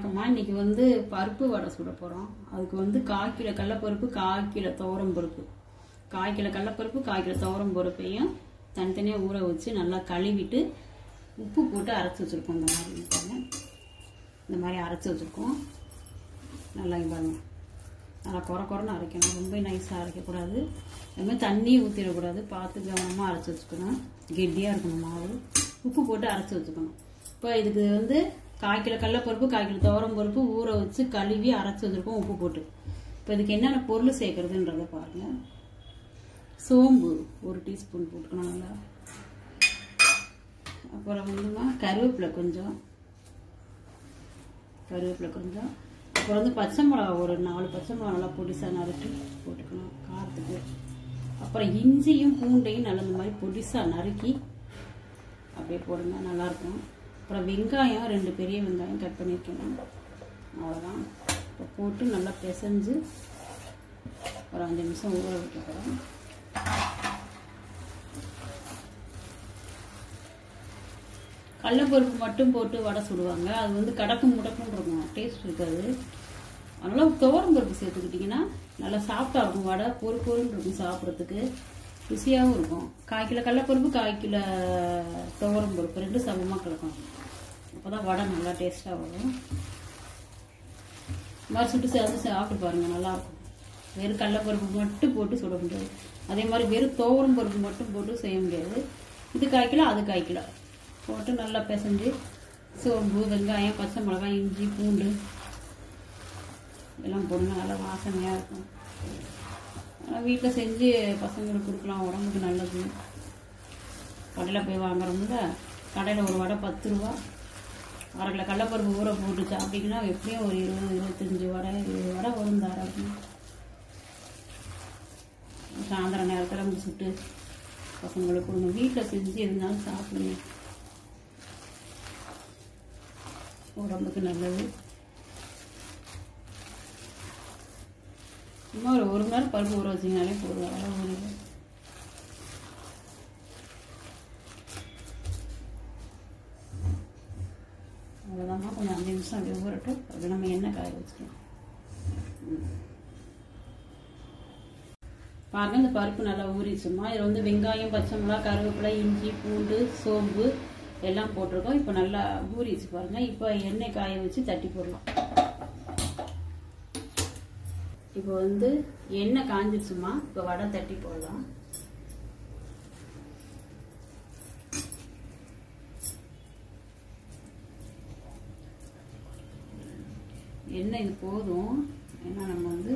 வணக்கம்மா இன்னைக்கு வந்து பருப்பு வடை சுட போகிறோம் அதுக்கு வந்து கால் கிலோ கடலப்பருப்பு கால் கிலோ துவரம் பருப்பு கால் கிலோ கடலப்பருப்பு கால் கிலோ துவரம் பருப்பையும் தனித்தனியாக ஊற வச்சு நல்லா கழுவிட்டு உப்பு போட்டு அரைச்சி வச்சுருக்கோம் இந்த மாதிரி இங்க பாருங்க இந்த மாதிரி அரைச்சி வச்சுருக்கோம் நல்லா இங்க பாருங்க நல்லா குறை குறைன்னு அரைக்கணும் ரொம்ப நைஸாக அரைக்கக்கூடாது அதுமாதிரி தண்ணி ஊற்றிடக்கூடாது பார்த்து கவனமாக அரைச்சி வச்சுக்கணும் கெட்டியாக இருக்கணும் மாவு உப்பு போட்டு அரைச்சி வச்சுக்கணும் இப்போ இதுக்கு வந்து கால் கிலோ கடலப்பருப்பு கால் கிலோ துவரம் பருப்பு ஊற வச்சு கழுவி அரைச்சி வச்சுருக்கோம் உப்பு போட்டு இப்போ இதுக்கு என்னென்ன பொருள் சேர்க்குறதுன்றதை பாருங்கள் சோம்பு ஒரு டீஸ்பூன் போட்டுக்கணும் நல்லா அப்புறம் வந்துமா கருவேப்பிலை கொஞ்சம் கருவேப்பிலை கொஞ்சம் அப்புறம் வந்து பச்சை மிளகா ஒரு நாலு பச்சை மிளகா நல்லா பொடிசாக நறுக்கி போட்டுக்கணும் காரத்துக்கு அப்புறம் இஞ்சியும் பூண்டையும் நல்லா இந்த மாதிரி பொடிசாக நறுக்கி அப்படியே போடுங்க நல்லாயிருக்கும் அப்புறம் வெங்காயம் ரெண்டு பெரிய வெங்காயம் கட் பண்ணியிருக்கேன் அவ்வளோதான் இப்போ போட்டு நல்லா பிசைஞ்சு ஒரு அஞ்சு நிமிஷம் ஊற வைக்க போகிறோம் கடலப்பருப்பு மட்டும் போட்டு வடை சுடுவாங்க அது வந்து கடக்கும் முடக்கும் இருக்கும் டேஸ்ட் இருக்காது அதனால் துவரம் பருப்பு சேர்த்துக்கிட்டிங்கன்னா நல்லா சாஃப்டாக இருக்கும் வடை பொறு பொருன்னு இருக்கும் சாப்பிட்றதுக்கு ருசியாகவும் இருக்கும் கால் கிலோ கடலப்பருப்பு கால் கிலோ துவரம் பருப்பு ரெண்டும் சமமாக கிடக்கும் அப்போ தான் வடை நல்லா டேஸ்ட்டாக வரும் இந்த மாதிரி சுட்டு சேர்ந்து சாப்பிட்டு பாருங்கள் நல்லாயிருக்கும் வெறும் கடலப்பருப்பு மட்டும் போட்டு சுட முடியாது அதே மாதிரி வெறும் துவரம் பருப்பு மட்டும் போட்டு செய்ய முடியாது இது கால் கிலோ அது கால் கிலோ போட்டு நல்லா பிசைஞ்சு சோம்பு வெங்காயம் பச்சை மிளகாய் இஞ்சி பூண்டு எல்லாம் போடுங்க நல்லா வாசனையாக இருக்கும் வீட்டில் செஞ்சு பசங்களுக்கு கொடுக்கலாம் உடம்புக்கு நல்லது கடையில் போய் வாங்குறோம்ல கடையில் ஒரு வடை பத்து ரூபா அரை கிலோ கடலப்பருப்பு ஊற போட்டு சாப்பிட்டீங்கன்னா எப்படியும் ஒரு இருபது இருபத்தஞ்சி வடை இருபது வடை வரும் தாராளமாக சாயந்தரம் நேரத்தில் நம்ம சுட்டு பசங்களுக்கு ஒன்று வீட்டில் செஞ்சு இருந்தாலும் சாப்பிடுங்க உடம்புக்கு நல்லது சும்மா ஒரு ஒரு மணி நேரம் பருப்பு ஊற வச்சிங்கனாலே போதும் அவ்வளோ ஊறிடும் அவ்வளோதாம்மா கொஞ்சம் அஞ்சு நிமிஷம் அப்படியே ஊறட்டும் அப்படி நம்ம எண்ணெய் காய வச்சுக்கலாம் பாருங்க இந்த பருப்பு நல்லா ஊறிச்சுமா இதில் வந்து வெங்காயம் பச்சை மிளகா கருவேப்பிலை இஞ்சி பூண்டு சோம்பு எல்லாம் போட்டிருக்கோம் இப்போ நல்லா ஊறிச்சு பாருங்க இப்போ எண்ணெய் காய வச்சு தட்டி போடலாம் இப்போ வந்து எண்ணெய் காஞ்சிருச்சுமா இப்போ வடை தட்டி போடலாம் எண்ணெய் இது போதும் ஏன்னா நம்ம வந்து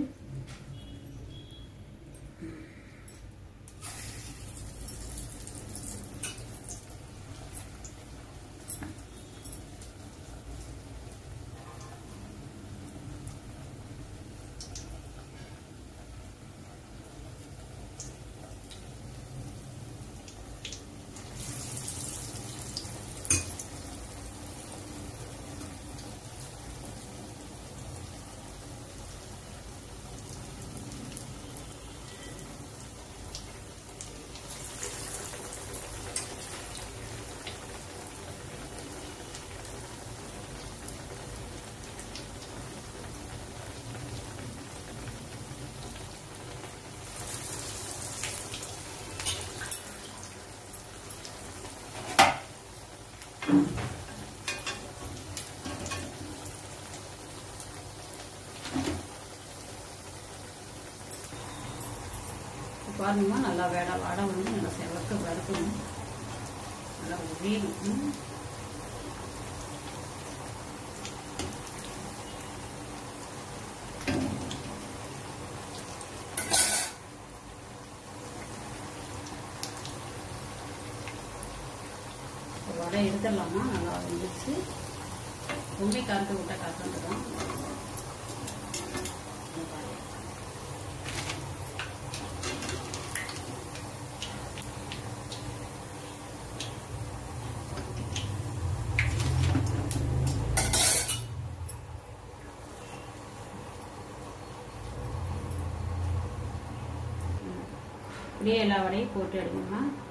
பாருங்கம்மா நல்லா வேடை வடை வந்து நல்லா செவக்க வறுக்கணும் நல்லா வேணும் வடை எடுத்துடலாமா நல்லா வந்துச்சு ரொம்ப கறந்து விட்டா கறந்து தான் இப்படியே எல்லா வடையும் போட்டு எடுக்கணும்னா